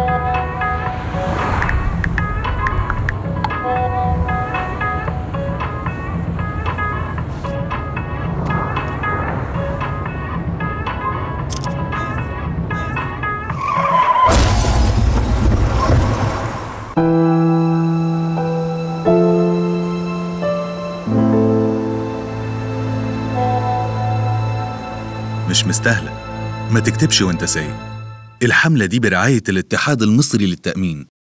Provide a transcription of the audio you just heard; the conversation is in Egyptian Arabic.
مش مستاهلة ما تكتبش وانت سايق الحملة دي برعاية الاتحاد المصري للتأمين